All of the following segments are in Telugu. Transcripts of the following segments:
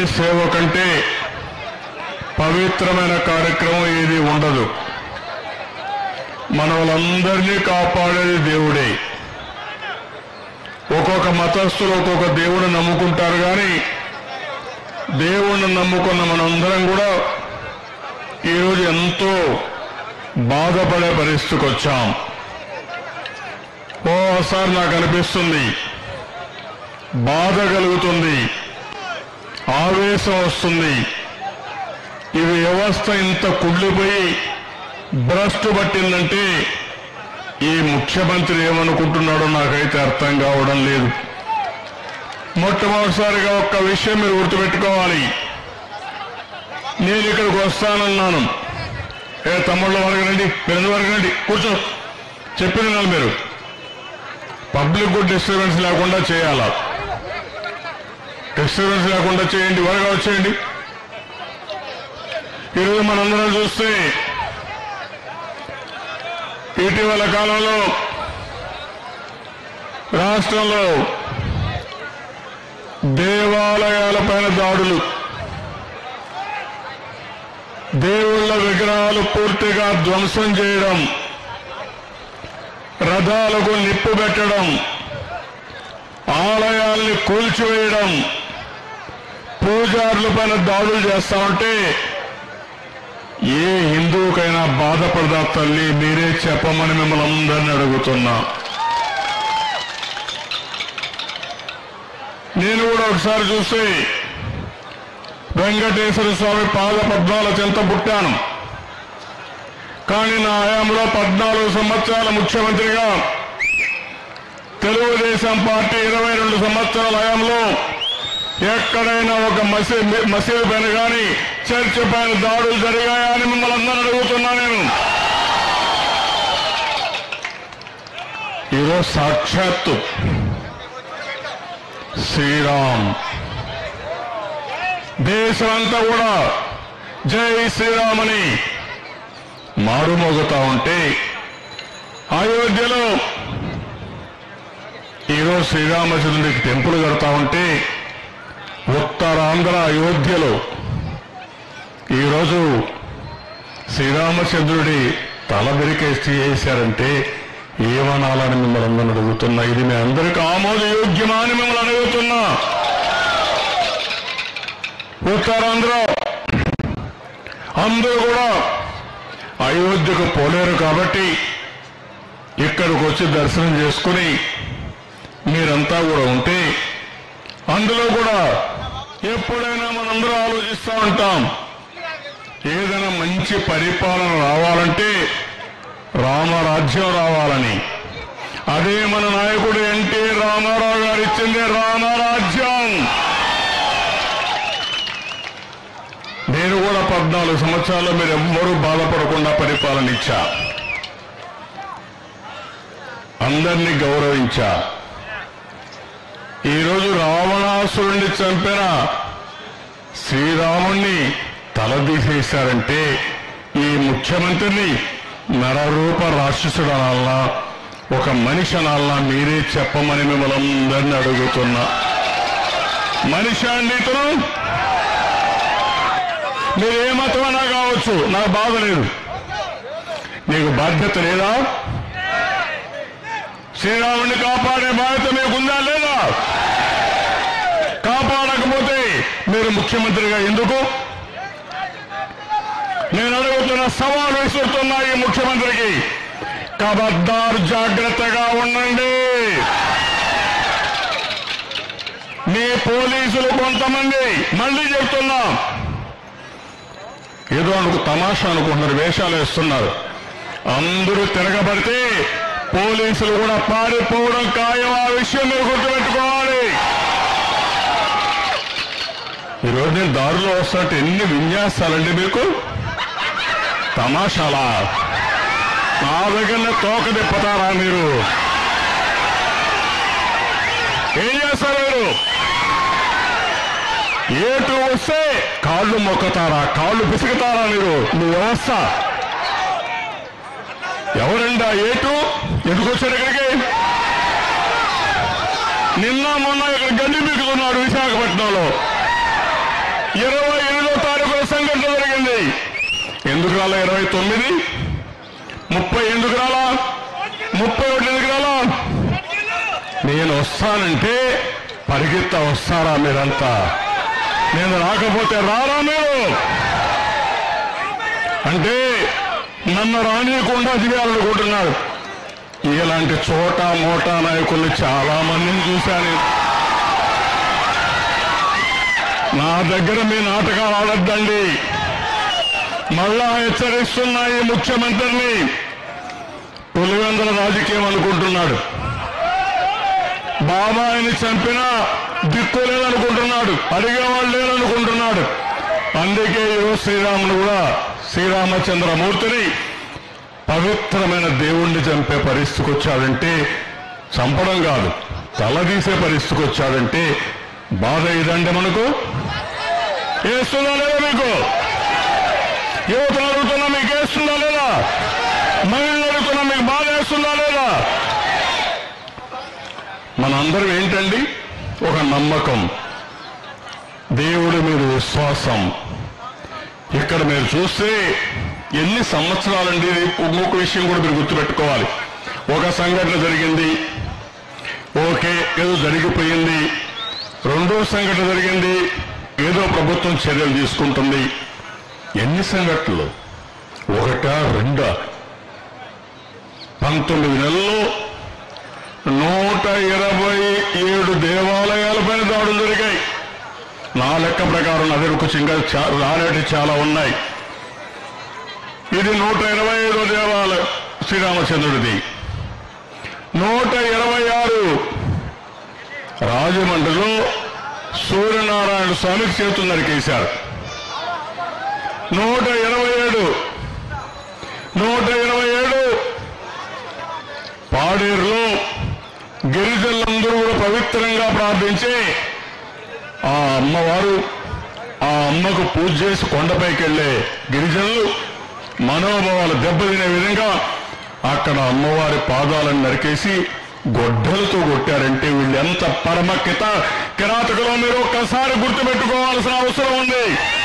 సేవ కంటే పవిత్రమైన కార్యక్రమం ఏది ఉండదు మన వాళ్ళందరినీ కాపాడేది దేవుడే ఒక్కొక్క మతస్థులు ఒక్కొక్క దేవుడిని నమ్ముకుంటారు కానీ దేవుణ్ణి నమ్ముకున్న మనందరం కూడా ఈరోజు ఎంతో బాధపడే పరిస్థితికి వచ్చాం ఓసారి నాకు అనిపిస్తుంది బాధ కలుగుతుంది ఆవేశం వస్తుంది ఈ వ్యవస్థ ఇంత కుళ్ళిపోయి భ్రష్టు పట్టిందంటే ఈ ముఖ్యమంత్రి ఏమనుకుంటున్నాడో నాకైతే అర్థం కావడం లేదు మొట్టమొదటిసారిగా ఒక్క విషయం మీరు గుర్తుపెట్టుకోవాలి నేను ఇక్కడికి వస్తానన్నాను ఏ తమ్ముళ్ళ వరకు రండి పెద్ద వరకు రండి కూర్చో చెప్పిన వాళ్ళు మీరు పబ్లిక్ గుడ్ డిస్టర్బెన్స్ లేకుండా చేయాలా డిస్టర్బెన్స్ లేకుండా చేయండి త్వరగా వచ్చేయండి ఈరోజు మనందరం చూస్తే ఇటీవల కాలంలో రాష్ట్రంలో దేవాలయాలపైన దాడులు దేవుళ్ళ విగ్రహాలు పూర్తిగా ధ్వంసం చేయడం రథాలకు నిప్పు పెట్టడం ఆలయాల్ని కూల్చివేయడం పూజారుల పైన దాడులు చేస్తా ఉంటే ఏ హిందువుకైనా బాధపడదా తల్లి మీరే చెప్పమని మిమ్మల్ని అందరినీ అడుగుతున్నా నేను కూడా ఒకసారి చూస్తే వెంకటేశ్వర స్వామి పాద పద్మాల చెంత పుట్టాను కానీ నా హయాంలో పద్నాలుగు సంవత్సరాల ముఖ్యమంత్రిగా తెలుగుదేశం పార్టీ ఇరవై రెండు సంవత్సరాల హయాంలో ఎక్కడైనా ఒక మసీద్ మసీదు పైన కానీ చర్చ్ పైన దాడులు జరిగాయా అని మిమ్మల్ని అందరూ అడుగుతున్నా నేను ఈరోజు సాక్షాత్తు శ్రీరామ్ దేశమంతా కూడా జై శ్రీరామ్ అని మారుమోగుతా ఉంటే అయోధ్యలో ఈరోజు శ్రీరామచంద్రుడికి టెంపుల్ కడతా ఉంటే ఉత్తరాంధ్ర అయోధ్యలో ఈరోజు శ్రీరామచంద్రుడి తల బెరికేసి చేశారంటే ఏమనాలని మిమ్మల్ని అందరిని అడుగుతున్నా ఇది మీ అందరికీ ఆమోదయోగ్యమా అని మిమ్మల్ని అడుగుతున్నా ఉత్తరాంధ్ర అందరూ కూడా అయోధ్యకు పోలేరు కాబట్టి ఇక్కడికి వచ్చి దర్శనం చేసుకుని మీరంతా కూడా ఉంటే అందులో కూడా ఎప్పుడైనా మనందరూ ఆలోచిస్తూ ఉంటాం ఏదైనా మంచి పరిపాలన రావాలంటే రామరాజ్యం రావాలని అదే మన నాయకుడు ఎన్టీ రామారావు గారు ఇచ్చింది రామరాజ్యం నేను కూడా పద్నాలుగు సంవత్సరాలు మీరు ఎవ్వరూ బాధపడకుండా పరిపాలన ఇచ్చా అందరినీ గౌరవించా ఈరోజు రావణాసురుణ్ణి చంపిన శ్రీరాముణ్ణి తలదీసేశారంటే ఈ ముఖ్యమంత్రిని నరరూప రాక్షసుడు అనాలనా ఒక మనిషి అనాలనా మీరే చెప్పమని మిమ్మల్ని అందరినీ అడుగుతున్నా మనిషి అండి ఇతను మీరు ఏ మతమైనా కావచ్చు నాకు బాధ లేదు నీకు బాధ్యత లేదా శ్రీరాముడిని కాపాడే బాధ్యత మీకుందా లేదా కాపాడకపోతే మీరు ముఖ్యమంత్రిగా ఎందుకు నేను అడుగుతున్న సవాలు విసురుతున్నా ఈ ముఖ్యమంత్రికి కబద్దారు జాగ్రత్తగా ఉండండి మీ పోలీసులు కొంతమంది మళ్ళీ చెప్తున్నా ఏదో అనుకు తమాషా అనుకుంటున్నారు వేషాలు వేస్తున్నారు అందరూ తిరగబడితే పోలీసులు కూడా పారిపోవడం ఖాయం ఆ విషయం మీరు గుర్తుపెట్టుకోవాలి ఈరోజు నేను దారిలో వస్తుంటే ఎన్ని విన్యాసాలండి మీకు తమాషాలా నా దగ్గర తోక తిప్పుతారా మీరు ఏం చేస్తారు మీరు ఏటు వస్తే కాళ్ళు మొక్కుతారా కాళ్ళు పిసుకుతారా మీరు మీ వ్యవస్థ ఎవరండి ఆ ఏటు ఎందుకు వచ్చారు ఇక్కడికి నిన్న మొన్న ఇక్కడ గండి పీకుతున్నాడు విశాఖపట్నంలో ఇరవై ఎనిమిదో తారీఖున సంఘటన జరిగింది ఎందుకు రాలా ఇరవై తొమ్మిది ముప్పై ఎందుకు రాలా ముప్పై ఒకటి ఎందుకు రాలా నేను వస్తానంటే పరిగెత్త వస్తారా మీరంతా నేను రాకపోతే రారా మీరు అంటే నన్ను రానియకుండా చేయాలనుకుంటున్నాడు ఇలాంటి చోట మోటా నాయకుల్ని చాలా మందిని చూశాను నా దగ్గర మీ నాటకాలు ఆడద్దండి మళ్ళా హెచ్చరిస్తున్నా ఈ ముఖ్యమంత్రిని పులివెందుల రాజకీయం అనుకుంటున్నాడు బాబాయిని చంపినా దిక్కు లేదనుకుంటున్నాడు అడిగేవాళ్ళు లేదనుకుంటున్నాడు అందుకే ఈరోజు శ్రీరాముడు కూడా శ్రీరామచంద్రమూర్తిని పవిత్రమైన దేవుణ్ణి చంపే పరిస్థితికి వచ్చాడంటే చంపడం కాదు తలదీసే పరిస్థితికి వచ్చాడంటే బాధ ఇదండి మనకు వేస్తుందా లేదా మీకు యువతను అడుగుతున్నా మీకు వేస్తుందా లేదా మహిళలు అడుగుతున్నా మీకు బాధ వేస్తుందా లేదా మనందరం ఏంటండి ఒక నమ్మకం దేవుడి మీద విశ్వాసం ఇక్కడ మీరు చూస్తే ఎన్ని సంవత్సరాలండి ఇది ఇంకొక విషయం కూడా మీరు గుర్తుపెట్టుకోవాలి ఒక సంఘటన జరిగింది ఓకే ఏదో జరిగిపోయింది రెండో సంఘటన జరిగింది ఏదో ప్రభుత్వం చర్యలు తీసుకుంటుంది ఎన్ని సంఘటనలు ఒకటా రెండా పంతొమ్మిది నెలల్లో నూట ఇరవై ఏడు దేవాలయాలపైన దాడులు జరిగాయి నా లెక్క ప్రకారం నదిరుకు చింగ రానేటి చాలా ఉన్నాయి ఇది నూట ఇరవై ఐదో దేవాలయం శ్రీరామచంద్రుడిది నూట ఇరవై ఆరు రాజమండ్రిలో సూర్యనారాయణ స్వామికి చేతులు నరికేశారు నూట ఇరవై ఏడు నూట ఇరవై ఏడు పాడేరులో గిరిజనులందరూ కూడా పవిత్రంగా ప్రార్థించి ఆ అమ్మవారు ఆ అమ్మకు పూజ చేసి కొండపైకి వెళ్ళే గిరిజనులు మనోభావాలు దెబ్బతినే విధంగా అక్కడ అమ్మవారి పాదాలను నరికేసి గొడ్డలతో కొట్టారంటే వీళ్ళు ఎంత పరమ కిత కిరాతకులో మీరు ఒక్కసారి గుర్తుపెట్టుకోవాల్సిన అవసరం ఉంది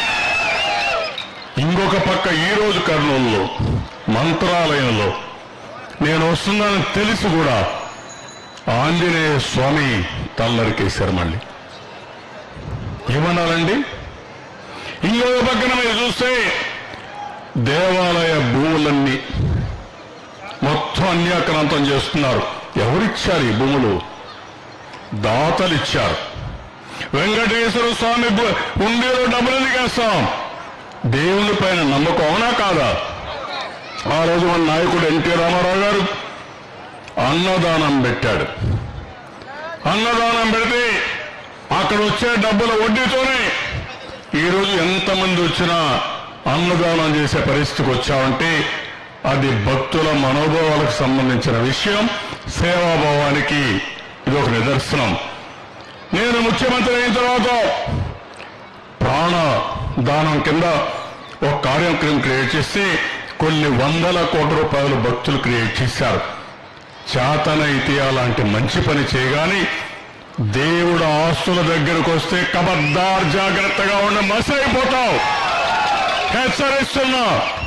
ఇంకొక పక్క ఈ రోజు కర్నూలులో మంత్రాలయంలో నేను వస్తున్నానని తెలిసి కూడా ఆంజనేయ స్వామి తల్లరికేశారు మళ్ళీ ఏమన్నారండి ఇంకొక పక్కన మీరు చూస్తే దేవాలయ భూములన్నీ మొత్తం అన్యాక్రాంతం చేస్తున్నారు ఎవరిచ్చారు ఈ భూములు దాతలు ఇచ్చారు వెంకటేశ్వర స్వామి గు- ఉండేలో డబ్బులు ఎందుకేస్తాం దేవుని పైన నమ్మకం అవునా కాదా ఆ రోజు మన నాయకుడు ఎన్టీ రామారావు గారు అన్నదానం పెట్టాడు అన్నదానం పెడితే అక్కడ వచ్చే డబ్బుల వడ్డీతోనే ఈరోజు ఎంతమంది వచ్చినా అన్నదానం చేసే పరిస్థితికి వచ్చామంటే అది భక్తుల మనోభావాలకు సంబంధించిన విషయం సేవాభావానికి ఇది ఒక నిదర్శనం నేను ముఖ్యమంత్రి అయిన తర్వాత ప్రాణ దానం కింద ఒక కార్యక్రమం క్రియేట్ చేసి కొన్ని వందల కోట్ల రూపాయలు భక్తులు క్రియేట్ చేశారు చేతనైతే అలాంటి మంచి పని చేయగాని దేవుడు ఆస్తుల దగ్గరకు వస్తే కబద్దార్ జాగ్రత్తగా ఉండి మసైపోతావు హెచ్చరిస్తున్నా